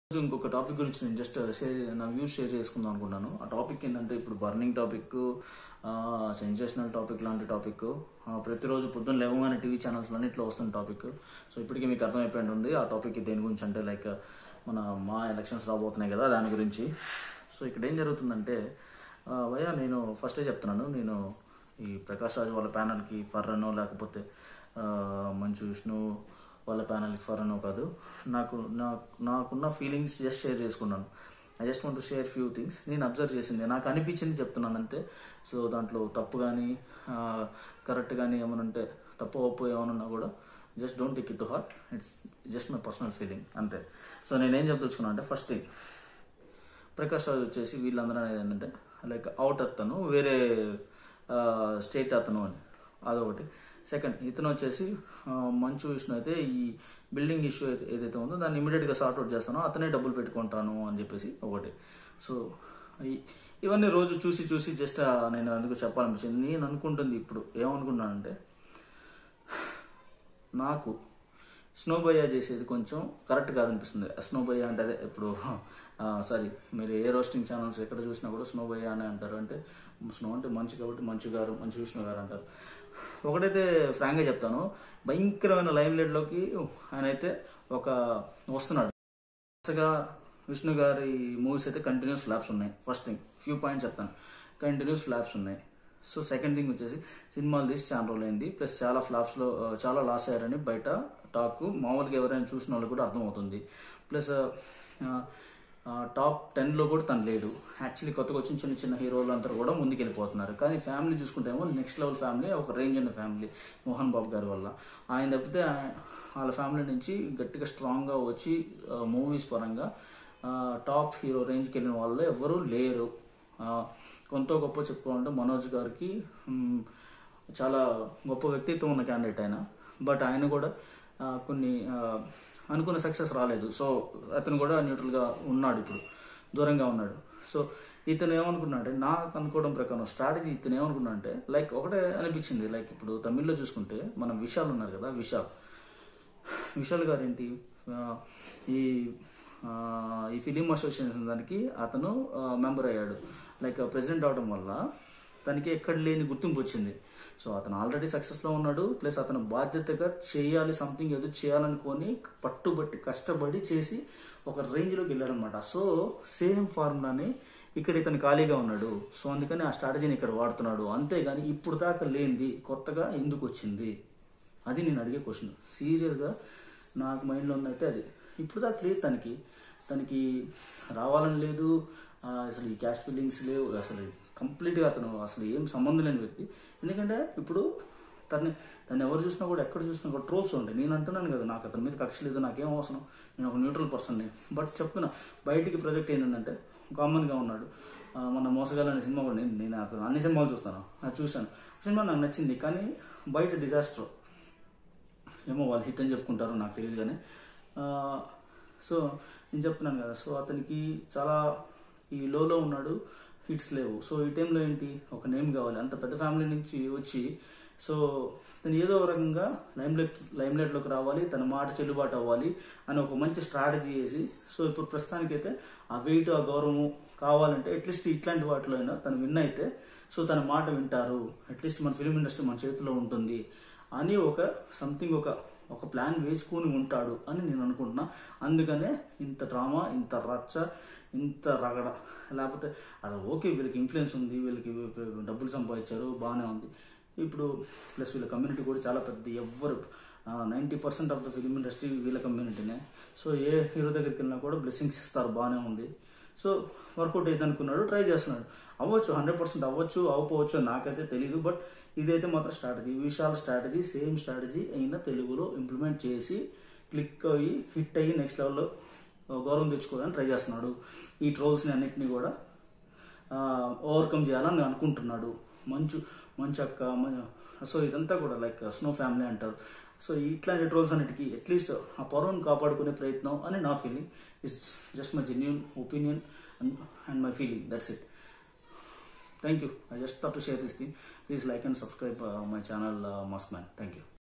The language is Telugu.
ఈరోజు ఇంకొక టాపిక్ గురించి నేను జస్ట్ షేర్ నా వ్యూస్ షేర్ చేసుకుందాం అనుకున్నాను ఆ టాపిక్ ఏంటంటే ఇప్పుడు బర్నింగ్ టాపిక్ సెన్సేషనల్ టాపిక్ లాంటి టాపిక్ ప్రతిరోజు పొద్దున్న లేవగానే టీవీ ఛానల్స్ అన్నింటిలో వస్తున్న టాపిక్ సో ఇప్పటికీ మీకు అర్థమైపోయి ఉంటుంది ఆ టాపిక్ దేని గురించి అంటే లైక్ మన మా ఎలక్షన్స్ రాబోతున్నాయి కదా దాని గురించి సో ఇక్కడ ఏం జరుగుతుందంటే ఆ, భయ్యా నేను ఫస్టే చెప్తున్నాను నేను ఈ ప్రకాష్ రాజు వాళ్ళ ప్యానల్కి ఫర్రనో లేకపోతే ఆ, మంచు విష్ణు వాళ్ళ ప్యానల్కి ఫర్రనో కాదు నాకు నా- నాకున్న ఫీలింగ్స్ జస్ట్ షేర్ చేసుకున్నాను I just want to share few things నేను అబ్జర్వ్ చేసింది నాకు అనిపించింది చెప్తున్నాను అంతే సో దాంట్లో తప్పు కానీ కరెక్ట్ కానీ ఏమైనా ఉంటే తప్పు ఒప్పు ఏమైనా ఉన్నా కూడా just don't take it to heart it's just my personal feeling అంతే సో నేనేం చెప్పదలుచుకున్నా అంటే ఫస్ట్ థింగ్ ప్రకాష్ రాజు వచ్చేసి వీళ్ళందరూ అనేది ఏంటంటే లైక్ అవుట్ అతను వేరే స్టేట్ అతను అని అదొకటి సెకండ్ ఇతను వచ్చేసి ఆ, మంచు విష్ణు అయితే ఈ బిల్డింగ్ ఇష్యూ ఏదైతే ఉందో దాన్ని ఇమీడియట్గా సార్ట్అవుట్ చేస్తానో అతనే డబ్బులు పెట్టుకుంటాను అని చెప్పేసి ఒకటి సో ఈ- ఇవన్నీ రోజు చూసి చూసి జస్ట్ నేను అందుకు చెప్పాలనిపించింది నేను అనుకుంటుంది ఇప్పుడు ఏమనుకున్నానంటే నాకు స్నో బయ్యా చేసేది కొంచెం కరెక్ట్ కాదనిపిస్తుంది స్నో బయ్యా అంటే అదే ఇప్పుడు సారీ మీరు ఏ రోస్టింగ్ ఛానల్స్ ఎక్కడ చూసినా కూడా స్నో బయ్యా అని అంటారు అంటే స్నో అంటే మంచు కాబట్టి మంచు గారు మంచు విష్ణు గారు అంటారు ఒకటైతే ఫ్రాంక్గా చెప్తాను భయంకరమైన లైవ్ లోకి ఆయన అయితే ఒక వస్తున్నాడు వరుసగా విష్ణు గారి మూవీస్ అయితే కంటిన్యూస్ ఫ్లాప్స్ ఉన్నాయి ఫస్ట్ థింగ్ ఫ్యూ పాయింట్స్ చెప్తాను కంటిన్యూస్ ఫ్లాప్స్ ఉన్నాయి సో సెకండ్ థింగ్ వచ్చేసి సినిమాలు తీసి చాలా రోజులు అయింది ప్లస్ చాలా ఫ్లాప్స్లో ఆ, చాలా లాస్ అయ్యారని బయట టాక్ మామూలుగా ఎవరైనా చూసిన వాళ్ళు కూడా అర్థమవుతుంది ప్లస్ టాప్ టెన్లో కూడా తను లేడు యాక్చువల్లీ కొత్తగా వచ్చిన చిన్న చిన్న హీరోలు అంతా కూడా ముందుకు వెళ్ళిపోతున్నారు కానీ ఫ్యామిలీ చూసుకుంటేమో నెక్స్ట్ లెవెల్ ఫ్యామిలీ ఒక రేంజ్ ఉన్న ఫ్యామిలీ మోహన్ బాబు గారి వల్ల ఆయన తప్పితే ఆయన- వాళ్ళ ఫ్యామిలీ నుంచి గట్టిగా స్ట్రాంగ్గా వచ్చి మూవీస్ పరంగా టాప్ హీరో రేంజ్కి వెళ్ళిన వాళ్ళు ఎవరూ లేరు ఆ, కొంత గొప్ప చెప్పుకోవాలంటే మనోజ్ గారికి మ్, చాలా గొప్ప వ్యక్తిత్వం ఉన్న క్యాండిడేట్ ఆయన బట్ ఆయన కూడా ఆ, కొన్ని ఆ, అనుకున్న సక్సెస్ రాలేదు సో అతను కూడా న్యూట్రల్గా ఉన్నాడు ఇప్పుడు దూరంగా ఉన్నాడు సో ఇతను ఏమనుకున్నాడంటే నాకు అనుకోవడం ప్రకారం స్ట్రాటజీ ఇతను ఏమనుకున్నా అంటే లైక్ ఒకటే అనిపించింది లైక్ ఇప్పుడు తమిళ్లో చూసుకుంటే మనం విశాల్ ఉన్నారు కదా విశాల్ విశాల్ గారు ఏంటి ఆ, ఈ ఆ, ఈ ఫిలిం అసోసియేషన్ దానికి అతను మెంబర్ అయ్యాడు లైక్ ప్రెసిడెంట్ అవడం వల్ల తనకి ఎక్కడ లేని గుర్తింపు వచ్చింది సో అతను ఆల్రెడీ సక్సెస్లో ఉన్నాడు ప్లస్ అతను బాధ్యతగా చేయాలి సంథింగ్ ఏదో చేయాలనుకొని పట్టుబట్టి కష్టపడి చేసి ఒక రేంజ్లోకి వెళ్ళాడనమాట సో సేమ్ ఫార్ములాని ఇక్కడ ఇతను ఖాళీగా ఉన్నాడు సో అందుకని ఆ స్ట్రాటజీని ఇక్కడ వాడుతున్నాడు అంతేగాని ఇప్పుడు దాకా లేనిది కొత్తగా ఎందుకు వచ్చింది అది నేను అడిగే క్వశ్చన్ సీరియస్గా నాకు మైండ్లో ఉందైతే అది ఇప్పుడు దాకా లేదు తనకి తనకి రావాలని లేదు ఆ, అసలు ఈ క్యాష్ ఫీలింగ్స్ లేవు అసలు కంప్లీట్గా అతను అసలు ఏం సంబంధం లేని వ్యక్తి ఎందుకంటే ఇప్పుడు తన్ని తను ఎవరు చూసినా కూడా ఎక్కడ చూసినా కూడా ట్రోల్స్ ఉంటాయి నేను అంటున్నాను కదా నాకు అతని మీద కక్ష లేదు నాకేం అవసరం నేను ఒక న్యూట్రల్ పర్సన్ని బట్ చెప్తున్నా బయటికి ప్రొజెక్ట్ ఏంటంటే కామన్గా ఉన్నాడు ఆ, మొన్న మోసగాలనే సినిమా కూడా నేను నేను అతను అన్ని సినిమాలు చూస్తాను అది చూశాను సినిమా నాకు నచ్చింది కానీ బయట డిజాస్టర్ ఏమో వాళ్ళు హిట్ అని చెప్పుకుంటారో నాకు తెలియదు కానీ ఆ, సో నేను చెప్తున్నాను కదా సో అతనికి చాలా ఈ లోలో ఉన్నాడు హిట్స్ లేవు సో ఈ టైంలో ఏంటి ఒక నేమ్ కావాలి అంత పెద్ద ఫ్యామిలీ నుంచి వచ్చి సో తను ఏదో ఒక రకంగా లైమ్లైట్ లైమ్లైట్లోకి రావాలి తన మాట చెల్లుబాటు అవ్వాలి అని ఒక మంచి స్ట్రాటజీ వేసి సో ఇప్పుడు ప్రస్తుతానికైతే ఆ వెయిట్ ఆ గౌరవము కావాలంటే అట్లీస్ట్ ఇట్లాంటి వాటిలో అయినా తను విన్ అయితే సో తన మాట వింటారు అట్లీస్ట్ మన ఫిలిం ఇండస్ట్రీ మన చేతిలో ఉంటుంది అని ఒక సంథింగ్ ఒక ఒక ప్లాన్ వేసుకొని ఉంటాడు అని నేను అనుకుంటున్నా అందుకనే ఇంత డ్రామా ఇంత రచ్చ ఇంత రగడ లేకపోతే అది ఓకే వీళ్ళకి ఇన్ఫ్లుయెన్స్ ఉంది వీళ్ళకి డబ్బులు సంపాదించారు బాగానే ఉంది ఇప్పుడు ప్లస్ వీళ్ళ కమ్యూనిటీ కూడా చాలా పెద్ద ఎవ్వరు ninety percent of the film industry వీళ్ళ కమ్యూనిటీనే సో ఏ హీరో దగ్గరికి వెళ్ళినా కూడా బ్లెస్సింగ్స్ ఇస్తారు బాగానే ఉంది సో వర్కౌట్ అయితే అనుకున్నాడు ట్రై చేస్తున్నాడు అవ్వచ్చు హండ్రెడ్ పర్సెంట్ అవ్వచ్చు అవ్వకపోవచ్చు నాకైతే తెలియదు బట్ ఇదైతే మాత్రం strategy Vishal strategy same strategy అయినా తెలుగులో ఇంప్లిమెంట్ చేసి క్లిక్ అయ్యి హిట్ అయ్యి నెక్స్ట్ లెవెల్లో గౌరవం తెచ్చుకోవాలని ట్రై చేస్తున్నాడు ఈ ట్రోల్స్ని అన్నిటిని కూడా ఓవర్కమ్ చేయాలని నేను అనుకుంటున్నాడు మంచు మంచు అక్క మ- సో ఇదంతా కూడా లైక్ స్నో ఫ్యామిలీ అంటారు సో ఇట్లాంటి ట్రోల్స్ అన్నిటికీ అట్లీస్ట్ ఆ పరువును కాపాడుకునే ప్రయత్నం అని నా feeling is just my genuine opinion and my feeling that's it thank you I just thought to share this thing please like and subscribe my channel mask man thank you